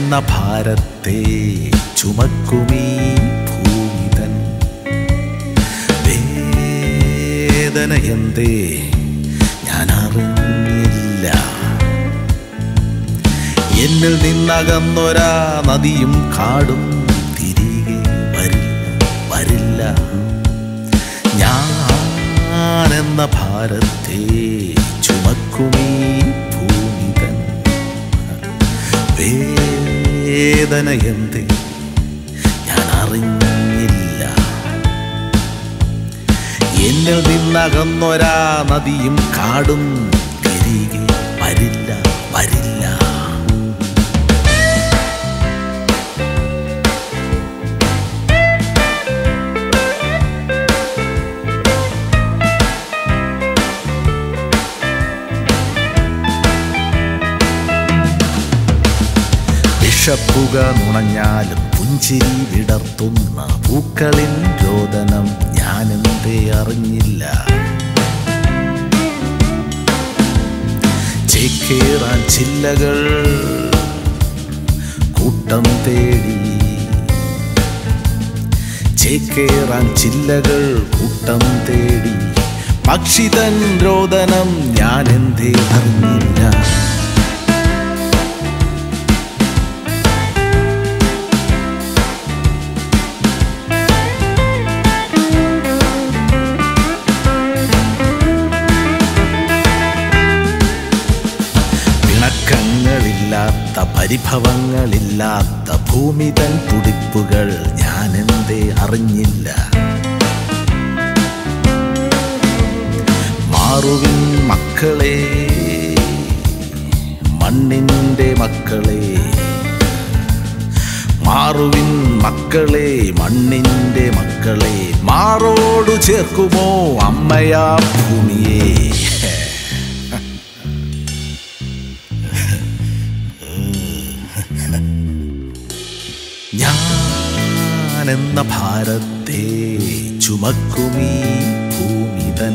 എന്ന ഭാരത്തെ ചുമക്കുമീ ഭൂമിതൻ വേദന എന്തേ ഞാൻ അറിഞ്ഞില്ല എന്നിൽ നിന്നകന്നൊരാ നദിയും കാടും തിരികെ വരില്ല വരില്ല ഞാൻ എന്ന ഭാരത്തെ ചുമക്കുമീ ഭൂമിതൻ വേദന എന്തേ ഞാൻ അറിഞ്ഞില്ല എന്നിൽ നിന്നകന്നൊരാ നദിയും കാടും തിരികെ വരില്ല വരില്ല വിഷപ്പുക നുണഞ്ഞാലും പുഞ്ചിരി വിടർത്തുന്ന പൂക്കളിൻ രോദനം ഞാനെന്തേ അറിഞ്ഞില്ല ചേക്കേറാൻ ചില്ലകൾ കൂട്ടം തേടി ചേക്കേറാൻ ചില്ലകൾ കൂട്ടം തേടി പക്ഷിതൻ രോദനം ഞാനെന്തേ അറിഞ്ഞില്ല പിണക്കങ്ങളില്ലാത്ത പരിഭവങ്ങളില്ലാത്ത ഭൂമിതൻ തുടിപ്പുകൾ ഞാൻ എന്തേ അറിഞ്ഞില്ല മാറുവിൻ മക്കളെ മണ്ണിൻ്റെ മക്കളെ മാറുവിൻ മക്കളെ മണ്ണിൻ്റെ മക്കളെ മാറോടു ചേർക്കുമോ അമ്മയാ ഭൂമിയെ ഞാനെന്ന ഭാരത്തെ ചുമക്കുമീ ഭൂമിതൻ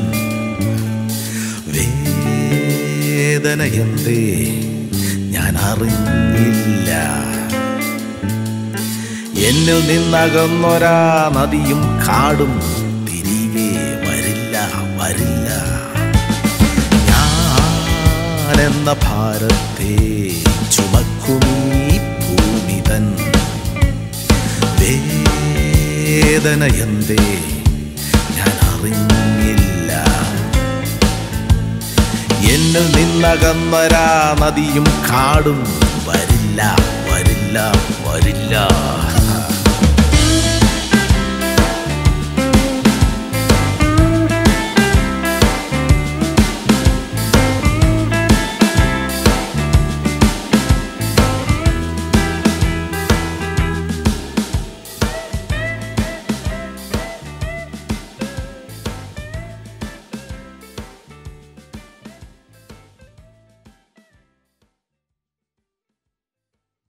വേദന എന്തേ ഞാൻ അറിഞ്ഞില്ല എന്നിൽ നിന്നകന്നൊരാ നദിയും കാടും തിരികെ വരില്ല വരില്ല ഞാനെന്ന ഭാരത്തെ ചുമക്കുമീ ഭൂമിതൻ വേദന എന്തേ ഞാൻ അറിഞ്ഞില്ല എന്നിൽ നിന്നകന്നരാ നദിയും കാടും വരില്ല വരില്ല വരില്ല